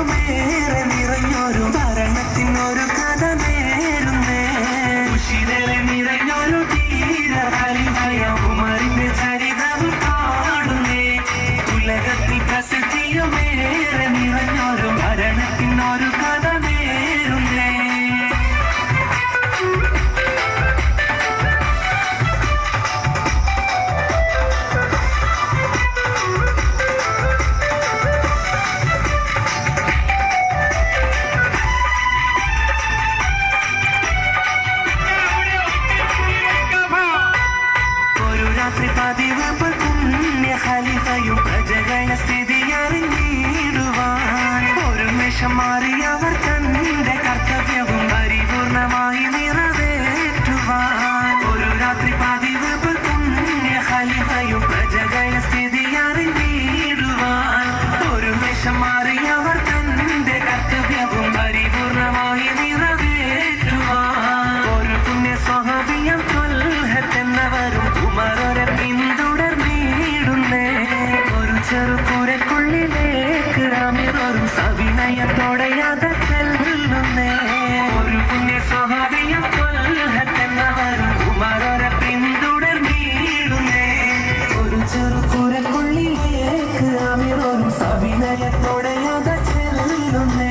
പ്രശസ്തിയുമേറെ നിറഞ്ഞൊരു ഭരണത്തിനൊരു കഥ നേരുന്നേ ഉഷിരലെ നിറഞ്ഞൊരു ധീര ഹരിഹയ ഉമറിന്റെ ചരിതവും കാണുന്നേ ഉലകത്തിൽ പ്രസിദ്ധിയുമേറെ നിറഞ്ഞൊരു ഭരണത്തിനൊരു കഥ നേരുന്നേ ഒരു രാത്രി പതിവ് പുണ്യ ഖലീഫയും പ്രജകളെ സ്ഥിതി അറിഞ്ഞിടുവാൻ ഒരു നിമിഷം മാറിയവർ തന്റെ കർത്തവ്യവും പരിപൂർണമായി നിറവേറ്റുവാൻ ഒരു രാത്രി പതിവ് പുണ്യ ഖലീഫയും പ്രജകളെ സ്ഥിതി അറിഞ്ഞിടുവാൻ ഒരു നിമിഷം മാറിയവർ തന്റെ കർത്തവ്യവും പരിപൂർണമായി നിറവേറ്റുവാൻ ഒരു പുണ്യ സ്വഹബിയം കൊൽഹത്തെന്നവരും ഉമറൊരെ പിന്തുടർന്നിടുന്നേ ഒരു ചെറുപുരക്കുള്ളിലേക്ക് അമിറൊരും സവിനയത്തോടെ അത് ചെല്ലുന്നേ ഒരു പുണ്യ സ്വഹബിയം കൊൽഹത്തെന്നവരും ഉമറൊരെ പിന്തുടർന്നിടുന്നേ ഒരു ചെറുപുരക്കുള്ളിലേക്ക് അമിറൊരും സവിനയത്തോടെ അത് ചെല്ലുന്നേ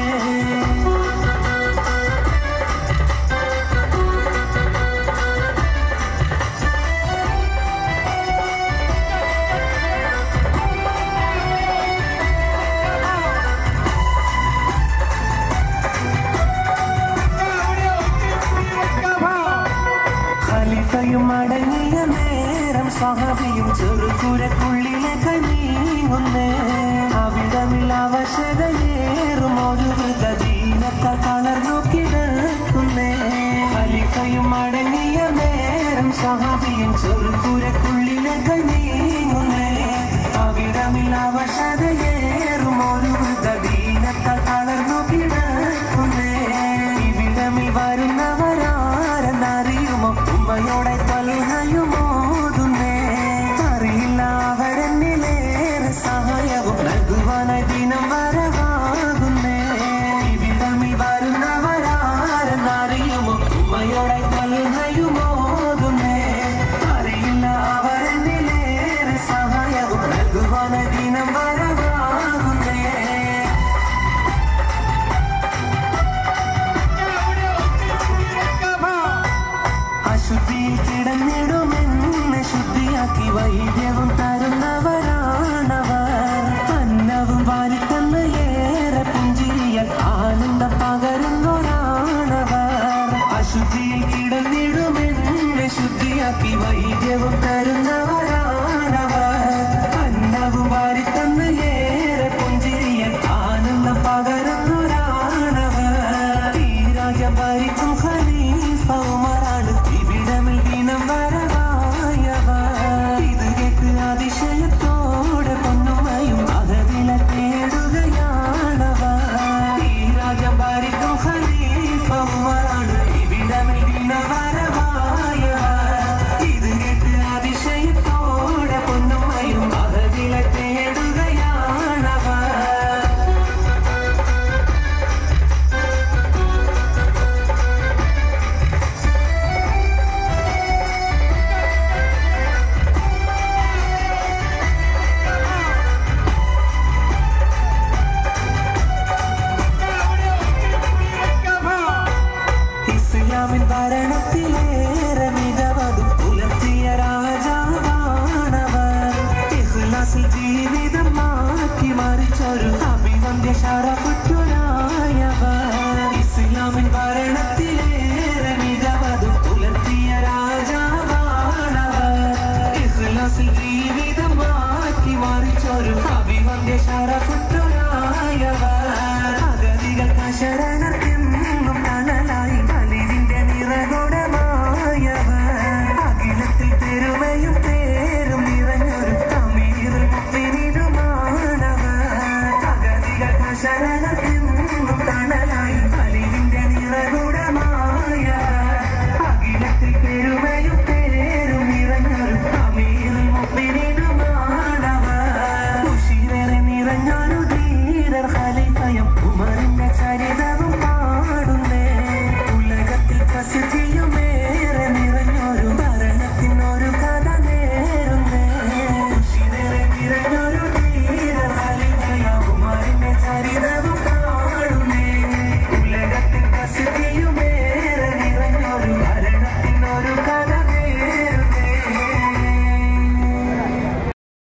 ഖലീഫയും അടങ്ങിയ നേരം സഹബിയും ചെറുകുരക്കുള്ളിലേക്ക് നീങ്ങുന്നേ അവിടമിൽ അവശതയേറും ഒരു വൃതദീനത്താൽ തളർന്നു കിടക്കുന്നേ ഖലീഫയും അടങ്ങിയ നേരം സഹബിയും ചെറുകുരക്കുള്ളിലേക്ക് നീങ്ങുന്നേ അവിടമിൽ അവശതയേറും ഒരു വൃതദീനത്താൽ തളർന്നു കിടക്കുന്നേ ഇവിടമിൽ വരുന്നവരാരെന്നറിയുമോ ഉമ്മയോടെ തൊൽഹയുമോതുന്നേ അറിയില്ല അവരെന്നിലേറെ സഹായവും നൽകുവാനായി ദിനം വരവാകുന്നേ ഇവിടമിൽ വരുന്നവരാരെന്നറിയുമോ ഉമ്മയോടെ തൊൽഹയുമോതുന്നേ അറിയില്ല അവരെന്നിലേറെ സഹായവും നൽകുവാനായി ദിനം വരവാകുന്നേ അശുദ്ധിയിൽ കിടന്നിടുമെന്ന് ശുദ്ധിയാക്കി വൈദ്യവും തരുന്നവരാണവർ അന്നവും വാലിട്ടെന്ന് ഏറെ പുഞ്ചിരിയാൽ ആനന്ദം പകരുന്നവരാണവർ അശുദ്ധിയിൽ കിടന്നിടുമെന്ന് ശുദ്ധിയാക്കി വൈദ്യവും തരുന്നവരാണവർ അന്നവും വാലിട്ടെന്ന് ഏറെ പുഞ്ചിരിയാൽ ആനന്ദം പകരുന്നവരാണവർ ഈ രാജ്യം ഭരിക്കും ഖലീഫ ഉമറാണ് ഇവിടമിൽ ദിനം വരവായവർ ഇത് കേട്ട് അതിശയത്തോടെ പൊന്നുമയും അകതില തേടുകയാണവർ ഈ രാജ്യം ഭരിക്കും ഖലീഫ ഉമറാണ് ഇവിടമിൽ ദിനം വരവായവർ ഇത് കേട്ട് അതിശയത്തോടെ പൊന്നുമയും അകതില തേടുകയാണവർ ഇസ്ലാമിൻ ഭരണത്തിലേറെ മികവതും പുലർത്തിയ രാജാവാണവർ ഇഖ്ലാസിൽ ജീവിതം മാറ്റി മറിച്ചൊരു അഭിവന്ദ്യ ഷറഫുറ്റൊരായവർ ഇസ്ലാമിൻ ഭരണത്തിലേറെ മികവതും പുലർത്തിയ രാജാവാണവർ ഇഖ്ലാസിൽ ജീവിതം മാറ്റി മറിച്ചൊരു അഭിവന്ദ്യ ഷറഫുറ്റൊരായവർ അഗതികൾക്ക് ശരണത്തിനും തണലായി കലിവിന്റെ നിറകുടമായവർ അഖിലത്തിൽ പെരുമയും പേരും നിറഞ്ഞൊരു അമീറുൽ മുഅ്മിനീനുമാണവർ അഗതികൾക്ക് ശരണത്തിനും